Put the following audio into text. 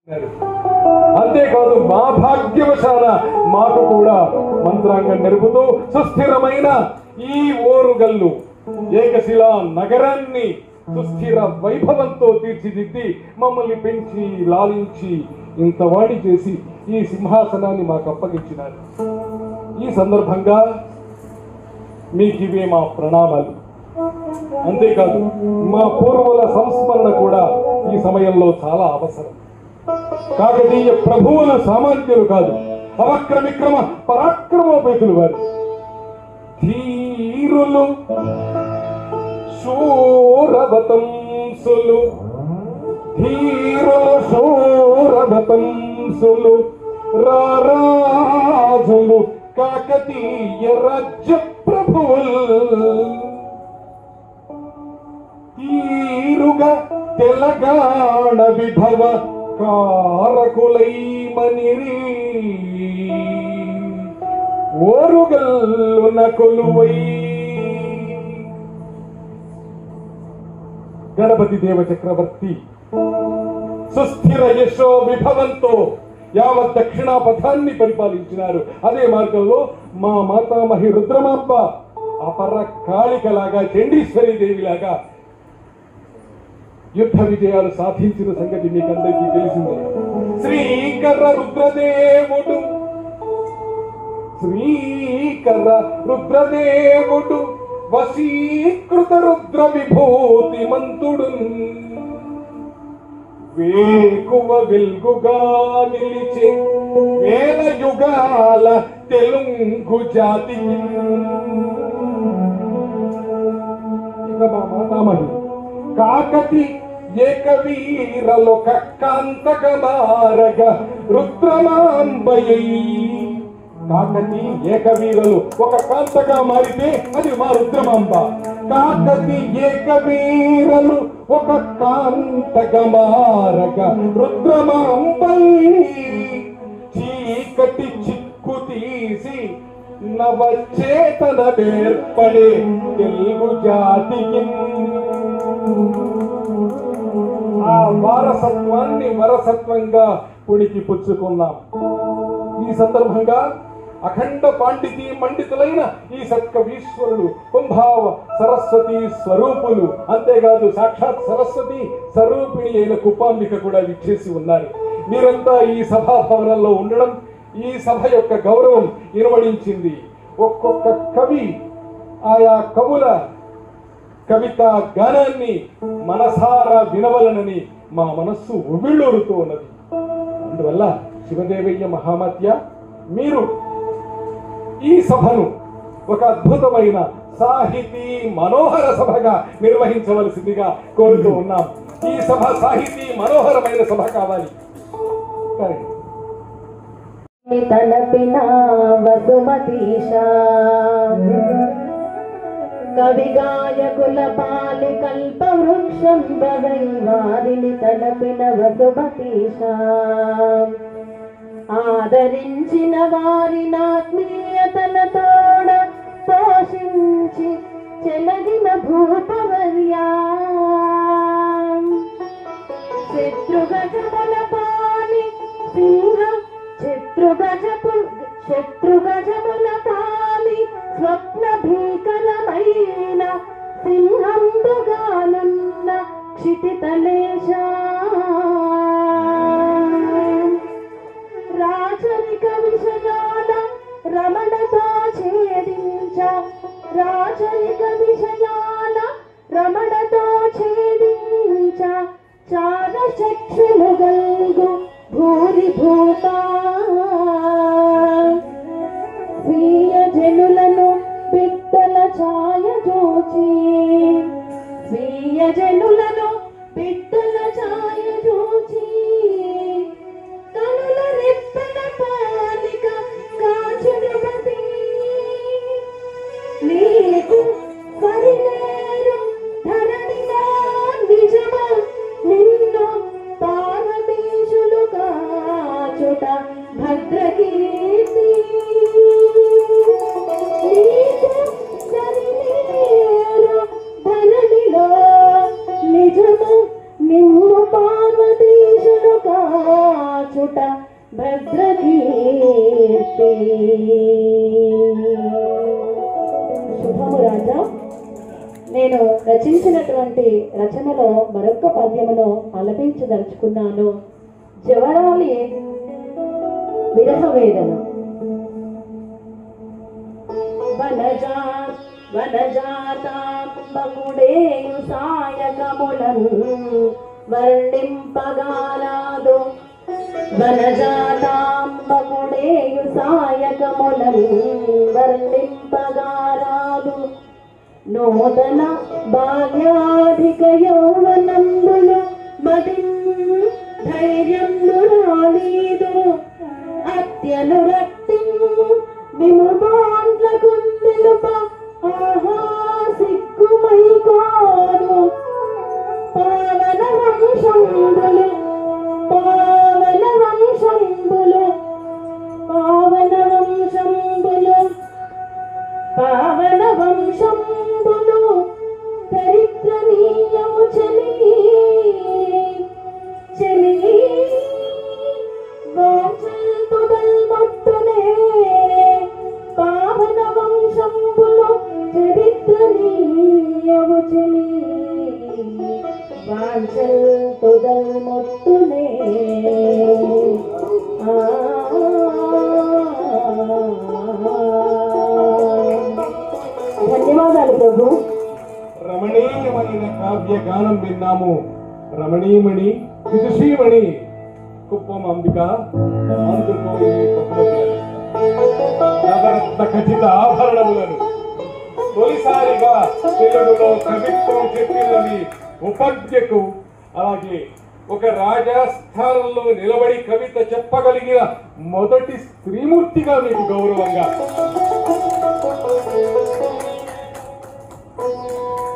అంతేకాదు మా భాగ్యవశాన మాకు కూడా మంత్రాంగం నెరుపుతూ సుస్థిరమైన ఈ ఓరుగల్లు ఏకశిలా నగరాన్ని సుస్థిర వైభవంతో తీర్చిదిద్ది మమ్మల్ని పెంచి లాలించి ఇంత వాడి చేసి ఈ సింహాసనాన్ని మాకు అప్పగించినారు ఈ సందర్భంగా మీకు ఇవే మా ప్రణామాలు అంతేకాదు మా పూర్వుల సంస్మరణ కూడా ఈ సమయంలో చాలా అవసరం కాకతీయ ప్రభువులు సామాన్యులు కాదు అవక్ర విక్రమ పరాక్రమోపేతులు వారు ధీరులు శూరవతంసులు ధీరులు శూరవతంసులు రారాజులు కాకతీయ రాజ్య ప్రభువులు తీరుగా తెలంగాణ విభవ కారకులైమనిరి ఓరుగల్లున కొలువై గణపతి దేవ చక్రవర్తి సుస్థిర యశో విభవంతో యావత్ దక్షిణాపథాన్ని పరిపాలించినారు అదే మార్గంలో మా మాతామహి రుద్రమాంబ అపర కాళికలాగా చండీశ్వరి దేవిలాగా యుద్ధ విజయాలు సాధించిన సంగతి మీకందరికీ తెలిసిందే శ్రీకర రుద్రదేవుడు శ్రీకర రుద్రదేవుడు వశీకృత రుద్ర విభూతి మంతుడు వేకువ వెల్గుగా నిలిచే వేల యుగాల తెలుగు జాతి ఇక మా మాతామహి కాకతి ఏకవీరలొక కాంతకమారగ రుద్రమాంబయై కాకతి ఏకవీరలు ఒక కాంతగా మారితే అది మా రుద్రమాంబ కాకతి ఏకవీరలు ఒక కాంతగా మారగ రుద్రమాంబై చీకటి చిక్కు తీసి నవచేతన ఏర్పడే తెలుగు జాతికి ఆ వారసత్వాన్ని వరసత్వంగా పుణికి పుచ్చుకున్నాం ఈ సందర్భంగా అఖండ పాండితి మండితులైన ఈ సత్కవీశ్వరులు కుంభావ సరస్వతి స్వరూపులు అంతేకాదు సాక్షాత్ సరస్వతి స్వరూపిణి అయిన కుపాంబిక కూడా విచ్చేసి ఉన్నారు మీరంతా ఈ సభా భవనంలో ఉండడం ఈ సభ యొక్క గౌరవం ఇనుమడించింది ఒక్కొక్క కవి ఆయా కవుల కవిత గానాన్ని మనసారా వినవలనని మా మనస్సు ఉవ్విళ్ళూరుతూ ఉన్నది అందువల్ల శివదేవయ్య మహామత్య మీరు ఈ సభను ఒక అద్భుతమైన సాహితీ మనోహర సభగా నిర్వహించవలసిందిగా కోరుతూ ఉన్నాం ఈ సభ సాహితీ మనోహరమైన సభ కావాలి సరే తలపిన వసుమతీశా కవి గాయకుల పాలి కల్ప వృక్షం బవై వారిని తలపిన వసుమతీశా ఆదరించిన వారినాత్మీయతలతోడ పోషించి చెలగిన భూపవర్యా శత్రుగజముల పాలి సింహం శత్రుగజపు శత్రుగజముల పాలి స్వప్న భీకరమైన సింహంబుగానున్న క్షితితలేశా రాచరిక విషయాల రమణతో ఛేదించ రాచరిక విషయాల రమణతో ఛేదించ చాల చక్షులు గల్గు భూరి భూత స్వీయ జనులను పిట్టల ఛాయ జోచి స్వీయ జనులను పిట్టల ఛాయ జోచి కనుల రెప్పల పాలిక కాచుడుమతి నీకు పరిలేరు ధరణిగా నిజమా నిన్ను పార్వతీశులు కాచుట భద్రకీర్తి నీకు సరిలేరు ధరణిలో నిజము నిన్ను పార్వతీశులు కాచుట కాచుట భద్రకీర్తి శుభము రాజా నేను రచించినటువంటి రచనలో మరొక పద్యమును ఆలపించదలుచుకున్నాను జవరాలి విరహ వేదన వనజా వనజాతాంబకుడేయు సాయకములను వర్ణింపగారాదు వనజాతాంబకుడేయు సాయకములను వర్ణింపగారాదు నూతన బాల్యాధిక యౌవనంబులు మది ధైర్యం రాలేదు అత్యనురక్తి విముబాండ్ల గుండెలుప ఆహా సిగ్గుమై కాదు పావన వంశంబులు పావన వంశంబులు పావన వంశంబులు పావన వంశంబులు దరిద్రనీయము చలి చలి వాంఛల్తుదల్ మొట్టునే పావన వంశంబులు చరిత్రనీయము చలి వాంఛల్తుదల్ మొట్టునే ధన్యవాదాలు ప్రభు రమణీయమైన కావ్య గానం విన్నాము రమణీయమణి విదుషీమణి కుప్పం అంబిక అందుకో ఈ బహుమతులను. నవరత్న ఖచ్చిత ఆభరణములను తొలిసారిగా తెలుగులో కవిత్వం చెప్పినది ఉపజ్ఞకు అలాగే ఒక రాజస్థానంలో నిలబడి కవిత చెప్పగలిగిన మొదటి స్త్రీమూర్తిగా మీకు గౌరవంగా